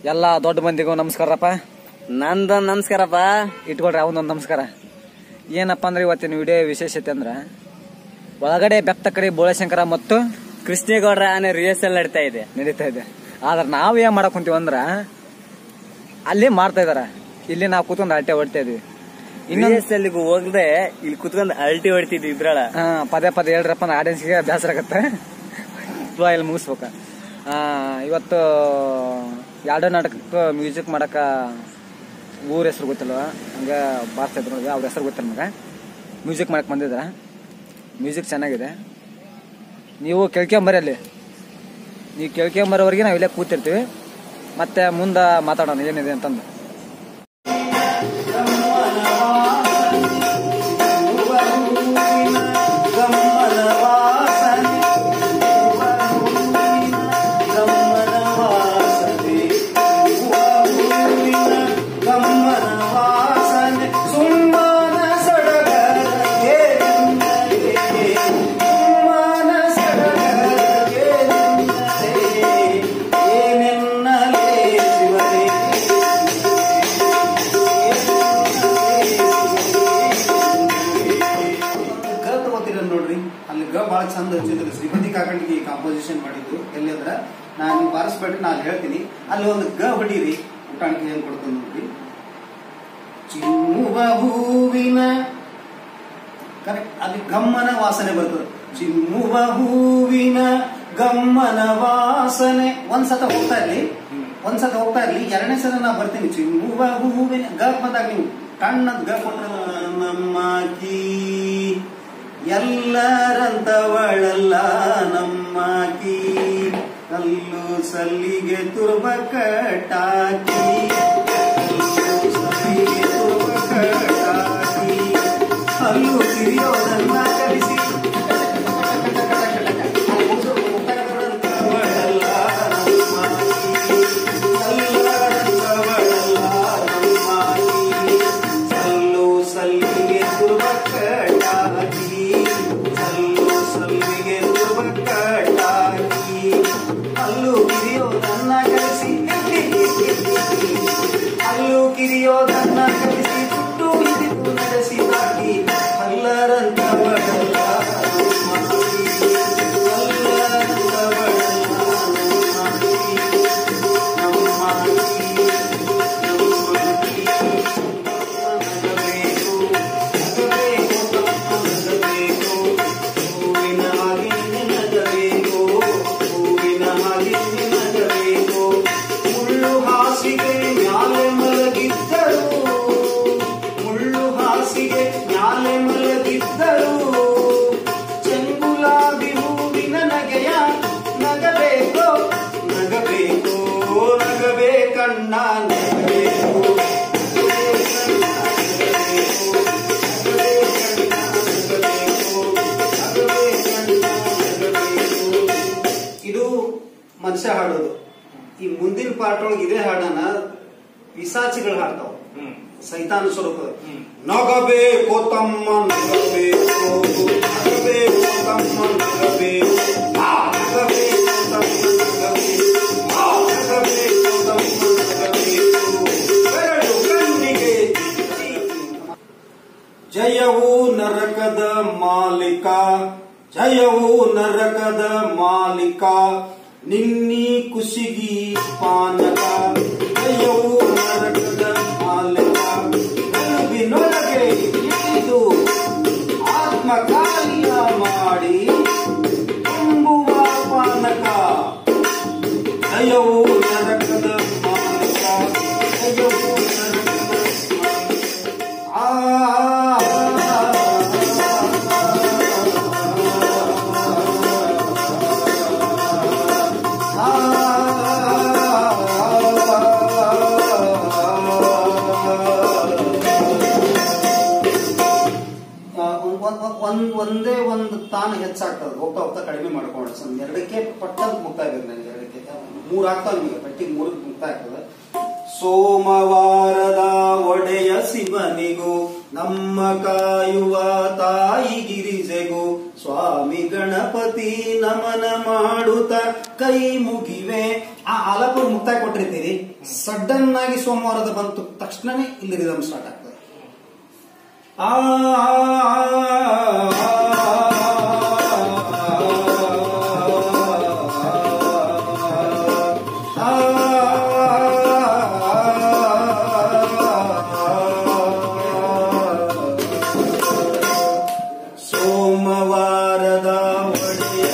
ಎಲ್ಲ ದೊಡ್ಡ ಮಂದಿಗೂ ನಮಸ್ಕಾರಪ್ಪ ನಂದೊಂದ್ ನಮಸ್ಕಾರಪ್ಪ ಇಟ್ಕೊಳ್ರಿ ಅವನೊಂದು ನಮಸ್ಕಾರ ಏನಪ್ಪ ಅಂದ್ರೆ ಇವತ್ತಿನ ವಿಡಿಯೋ ವಿಶೇಷತೆ ಅಂದ್ರೆ ಒಳಗಡೆ ಬೆತ್ತ ಕಡೆ ಬೋಳಶಂಕರ ಮತ್ತು ಕೃಷ್ಣೇಗೌಡ್ರ ಆನೆ ರಿಹರ್ಸಲ್ ನಡೀತಾ ಇದೆ ನಡೀತಾ ಇದೆ ಆದ್ರೆ ನಾವು ಏನ್ ಮಾಡಕ್ ಕುಂತೀವಿ ಅಂದ್ರ ಅಲ್ಲಿ ಮಾಡ್ತಾ ಇದಾರ ಇಲ್ಲಿ ನಾವು ಕೂತ್ಕೊಂಡು ಅರಟೆ ಹೊಡ್ತಾ ಇದೀವಿ ಇನ್ನೊಂದು ರಿಹರ್ಸಲ್ ಹೋಗದೆ ಇಲ್ಲಿ ಕುತ್ಕೊಂಡ್ ಅಲ್ಟಿ ಹೊಡಿತಿದ್ವಿ ಇದ್ರಳ ಹಾ ಪದೇ ಪದೇ ಹೇಳ್ರಪ್ಪ ಅಂದ್ರೆ ಆಡಿಯನ್ಸ್ಗೆ ಬೇಸರ ಆಗತ್ತೆ ಇವಾಗ ಇಲ್ಲಿ ಮುಗಿಸ್ಬೇಕ ಆ, ಇವತ್ತು ಎರಡು ನಾಟಕಕ್ಕೆ ಮ್ಯೂಸಿಕ್ ಮಾಡಕ ಊರ ಹೆಸರು ಗೊತ್ತಿಲ್ವ ಹಂಗ ಬಾರ್ತಾ ಇದ್ರು ನೋಡಿ ಅವ್ರ ಹೆಸರು ಗೊತ್ತಿಲ್ಲ ನಮಗೆ ಮ್ಯೂಸಿಕ್ ಮಾಡಕ್ ಬಂದಿದ್ರ ಮ್ಯೂಸಿಕ್ ಚೆನ್ನಾಗಿದೆ ನೀವು ಕೇಳ್ಕೊಂಬರಿ ಅಲ್ಲಿ ನೀವು ಕೇಳ್ಕೊಂಬರೋವರೆಗೆ ನಾವು ಇಲ್ಲೇ ಕೂತಿರ್ತೀವಿ ಮತ್ತೆ ಮುಂದೆ ಮಾತಾಡೋಣ ಏನಿದೆ ಅಂತಂದು ಗ ತಗೋತೀರ ನೋಡ್ರಿ ಅಲ್ಲಿ ಗ ಬಹಳ ಚಂದ ಹಚ್ಚಿದ್ರು ಶ್ರೀಪತಿ ಕಾಕಂಡಿಗೆ ಕಾಂಪೋಸಿಷನ್ ಮಾಡಿದ್ದು ಎಲ್ಲಿ ಅಂದ್ರ ನಾನು ನೀವು ಬಾರಿಸ್ಬೇಡ್ರಿ ನಾನು ಹೇಳ್ತೀನಿ ಅಲ್ಲಿ ಒಂದು ಗ ಹೊಡೀರಿ ಊಟಾಣಿಕೆ ಏನ್ ಕೊಡ್ತೀನಿ ನೋಡ್ರಿ ಚಿಮ್ಮುವ ಹೂವಿನ ಕರೆಕ್ಟ್ ಅಲ್ಲಿ ಗಮ್ಮನ ವಾಸನೆ ಬರ್ತದೆ ಚಿಮ್ಮುವ ಹೂವಿನ ಗಮ್ಮನ ವಾಸನೆ ಒಂದ್ಸತ ಹೋಗ್ತಾ ಇರ್ಲಿ ಒಂದ್ಸತ ಹೋಗ್ತಾ ಇರ್ಲಿ ಎರಡನೇ ಸಲ ನಾ ಬರ್ತೀನಿ ಚಿಮ್ಮುವ ಹೂವಿನ ಗ ಬಂದಾಗ ನೀವು ಕಣ್ಣದ್ ಗ ಕೊಟ್ರ ನಮ್ಮಕಿ ಎಲ್ಲರಂತವಳಲ್ಲ ನಮ್ಮಕಿ ಕಲ್ಲು ಸಲ್ಲಿಗೆ ತುರ್ಬ ಕಟ್ಟಾಕಿ ಕಲ್ಲು ಸಲ್ಲಿಗೆ ತುರ್ಬ ಕಟ್ಟಾಕಿ ಹಲ್ಲು ಕಿರಿಯೋದನ್ನ ಕಲಿಸಿ ಸಲ್ಲು ಸಲ್ಲಿಗೆ ತುರ್ಬಕ್ಕಟಾಕಿ ಸಲ್ಲು ಸಲ್ಲಿಗೆ ತುರ್ಬಕ್ಕಟಾಕಿ ಹಲ್ಲು ಕಿರಿಯೋದನ್ನ ಕಲಿಸಿ ಹಲ್ಲು ಕಿರಿಯೋದನ್ನ ಕಲಿಸಿ ಸುಟ್ಟು ಹಿಡಿದು ನಡೆಸಿ ತಾಕಿ ಹಲ್ಲರಂತ ಬಡಲ್ಲ ಹಲ್ಲರಂತ ಬಡಲ್ಲ ಮುಳ್ಳು ಹಾಸಿಗೆ ಮ್ಯಾಲೆ ಮಲಗಿದ್ದರು ಮುಳ್ಳು ಹಾಸಿಗೆ ಮ್ಯಾಲೆ ಮಲಗಿದ್ದರು ಚೆಂಗುಲಾಬಿ ಹೂವಿನ ನಗೆಯ ನಗಬೇಕೋ ನಗಬೇಕೋ ನಗಬೇಕಣ್ಣ ನಗಬೇಕು ಇದು ಮನುಷ್ಯ ಹಾಡೋದು ಈ ಮುಂದಿನ ಪಾರ್ಟ್ ಒಳಗೆ ಇದೇ ಹಾಡನ್ನ ಪಿಸಾಚಿಗಳು ಹಾಡ್ತಾವ ಸೈತಾನ ಸ್ವರೂಪ ನಗಬೇಕು ತಮ್ಮ ನಗಬೇಕು ನಗಬೇಕು ತಮ್ಮ ನಗಬೇಕು ಆ, ನಗಬೇಕು ತಮ್ಮ ನಗಬೇಕು ಆ, ನಗಬೇಕು ತಮ್ಮ ನಗಬೇಕು ಬೆರಳು ಕಣ್ಣಿಗೆ ಚಿಕ್ಕಿ. ಜಯವು ನರಕದ ಮಾಲಿಕ ಜಯವು ನರಕದ ಮಾಲಿಕ ನಿನ್ನಿ ಕುಸಿಗಿ ಪಾನಕ ಜಯವು ನರಕದ ಮಾಲಿಕ ಕಲುಬಿನೊಳಗೆ ಇಳಿದು ಆತ್ಮಕಾಲಿಯ ಮಾಡಿ ತುಂಬುವ ಪಾನಕ ಜಯವು ನರಕದ ಮಾಲಿಕ ಜಯವು ನರಕದ ಮಾಲಿಕ ಒಂದ್ ಒಂದೇ ಒಂದು ತಾನ ಹೆಚ್ಚಾಗ್ತದೆ ಹೋಗ್ತಾ ಹೋಗ್ತಾ ಕಡಿಮೆ ಮಾಡ್ಕೊಂಡು ಸ್ವಲ್ಪ ಎರಡಕ್ಕೆ ಪಟ್ಟಂತ ಮುಕ್ತಾ ಇರ್ಬೇಕು ನನಗೆ ಎರಡಕ್ಕೆ ಮೂರ್ ಆಗ್ತಾವ ನಿಮಗೆ ಪಟ್ಟಿಗೆ ಮೂರಕ್ಕೆ ಮುಕ್ತಾ ಆಗ್ತದೆ ಸೋಮವಾರದ ಒಡೆಯ ಶಿವನಿಗೂ ನಮ್ಮ ಕಾಯುವ ತಾಯಿ ಗಿರಿಜೆಗೂ ಸ್ವಾಮಿ ಗಣಪತಿ ನಮನ ಮಾಡುತ್ತ ಕೈ ಮುಗಿವೆ ಆ ಆಲಾಪುರ ಮುಕ್ತಾಯ ಕೊಟ್ಟಿರ್ತೀರಿ ಸಡನ್ ಆಗಿ ಸೋಮವಾರದ ಬಂತು ತಕ್ಷಣನೇ ಇಲ್ಲಿ ರಿದಮ್ ಸ್ಟಾರ್ಟ್ ಆಗ್ತದೆ ಆ, ಆ, ಸೋಮವಾರದ ಒಡೆಯ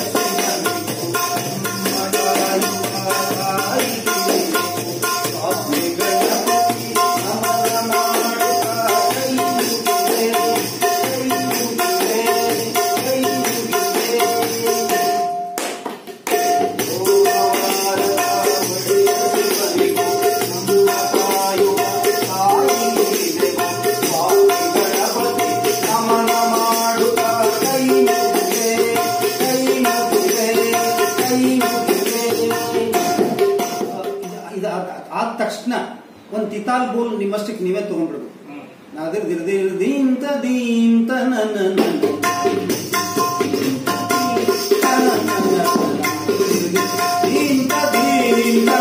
ನಮನ ಮಾಡುತ್ತ ಕೈ ಮುಗಿದೆ ಕೈ ಮುಗಿದೆ ಕೈ ಮುಗಿದೆ ಇದು ಆದ ತಕ್ಷಣ ಒಂದ್ ತಿತಾಲ್ ಬೋಲ್ ನಿಮ್ಮಷ್ಟಕ್ಕೆ ನೀವೇ ತಗೊಂಡ್ಬಿಡ್ಬೇಕು ನಾದಿರ್ ದಿರ್ ದಿರ್ ದೀಂತ ದೀಂತ ನನ್ನ ದೀಂತ ದೀಂತ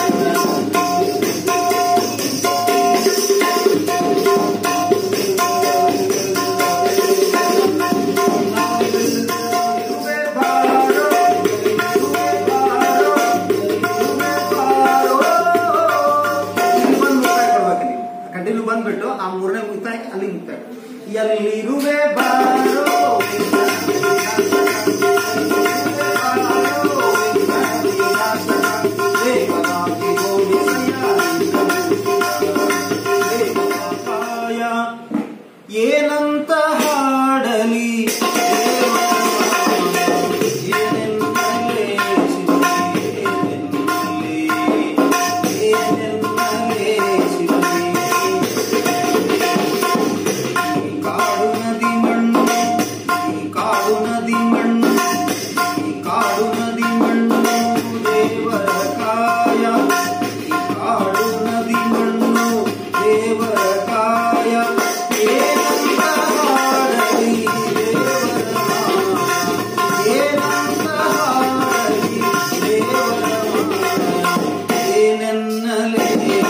ಕಂಟಿನ್ಯೂ ಬಂದ್ಬಿಟ್ಟು ಆ ಮೂರನೇ ಮುಕ್ತಾಯ ಅಲ್ಲಿ ಮುಕ್ತಾಯ ಎಲ್ಲಿರುವೆ ಬಾರೋ ಏನಂತ ಹಾಡಲಿ ಏನೆನ್ನಲೇ ಏನೆನ್ನಲೇ ಏನೆನ್ನಲೇ ಈ ಕಾಡು ನದಿ ಮಣ್ಣು ಈ ಕಾಡು ನದಿ ಮಣ್ಣು ಈ ಕಾಡು ನದಿ ಮಣ್ಣು ದೇವರ ಕಾಯ ಈ ಕಾಡು ನದಿ ಮಣ್ಣು ದೇವರ ಕಾಯ ಏನಂತ ಹಾಡಲಿ ದೇವರ ಮಾಯ? ಏನಂತ ಹಾಡಲಿ ದೇವರ ಮಾಯ? ಏನೆನ್ನಲೇ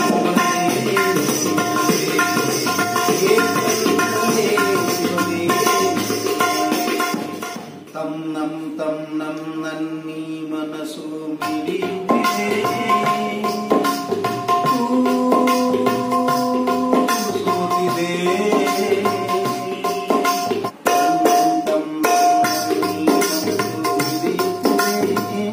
ತಂ ನಂ ತಂ ನಂ ನನ್ನೀ ಮನಸ್ಸು ಮಿಡಿಯುತ್ತಿದೆ ಸೋತಿದೆ ತಂ ನಂ ತಂ ನಂ ನನ್ನೀ ಮನಸ್ಸು ಮಿಡಿಯುತ್ತಿದೆ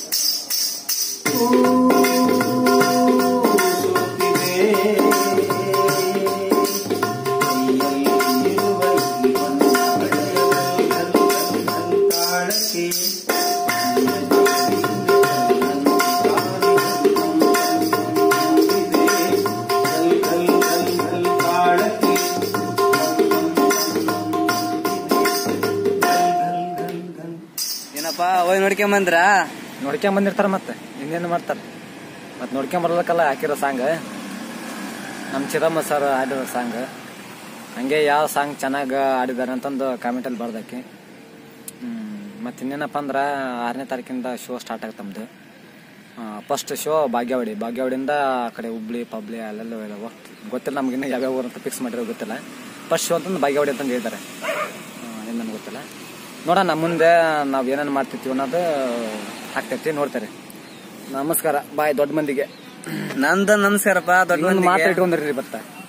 ಏನಪ್ಪ ಹೋಗಿ ನೋಡ್ಕೊಂಬಂದ್ರ ನೋಡ್ಕೊಂಡ್ ಬಂದಿರ್ತಾರ ಮತ್ತೆ ಇನ್ನೇನು ಮಾಡ್ತಾರೆ ಮತ್ತೆ ನೋಡ್ಕೊಂಡ್ ಬರ್ಬೇಕಲ್ಲ ಹಾಕಿರೋ ಸಾಂಗ್ ನಮ್ಮ ಚಿದಮ್ಮ ಸರ್ ಆಡಿರೋ ಸಾಂಗ್ ಹಂಗೆ ಯಾವ ಸಾಂಗ್ ಚೆನ್ನಾಗಿ ಆಡಿದ್ದಾರೆ ಅಂತಂದು ಕಾಮೆಂಟಲ್ಲಿ ಬರ್ದಾಕಿ ಮತ್ತು ಇನ್ನೇನಪ್ಪ ಅಂದ್ರೆ ಆರನೇ ತಾರೀಕಿಂದ ಶೋ ಸ್ಟಾರ್ಟ್ ಆಗುತ್ತೆ ನಮ್ದು ಫಸ್ಟ್ ಶೋ ಭಾಗ್ಯವಾಡಿ ಭಾಗ್ಯವಾಡಿಯಿಂದ ಆ ಕಡೆ ಹುಬ್ಳಿ ಪಬ್ಳಿ ಅಲ್ಲೆಲ್ಲ ಎಲ್ಲ ಹೋಗ್ತ- ಗೊತ್ತಿಲ್ಲ ನಮ್ಗೆ ಇನ್ನೂ ಯಾವ್ಯಾವ ಊರು ಅಂತ ಫಿಕ್ಸ್ ಮಾಡಿರೋ ಗೊತ್ತಿಲ್ಲ ಫಸ್ಟ್ ಶೋ ಅಂತಂದು ಭಾಗ್ಯವಾಡಿ ಅಂತಂದು ಹೇಳ್ತಾರೆ ಏನು ನನಗೆ ಗೊತ್ತಿಲ್ಲ ನೋಡೋಣ ಮುಂದೆ ನಾವು ಏನೇನು ಮಾಡ್ತಿರ್ತೀವಿ ಅನ್ನೋದು ಆಗ್ತೈತಿ ನೋಡ್ತಾರೆ ನಮಸ್ಕಾರ ಬಾಯ್ ದೊಡ್ಡ ಮಂದಿಗೆ ನಂದು ನಮಸ್ಕಾರಪ್ಪ ದೊಡ್ಡ ಇನ್ನೊಂದು ಮಾತು ಮಂದಿಗೆ ಇಟ್ಕೊಂಡಿರಿ ಬರ್ತಾ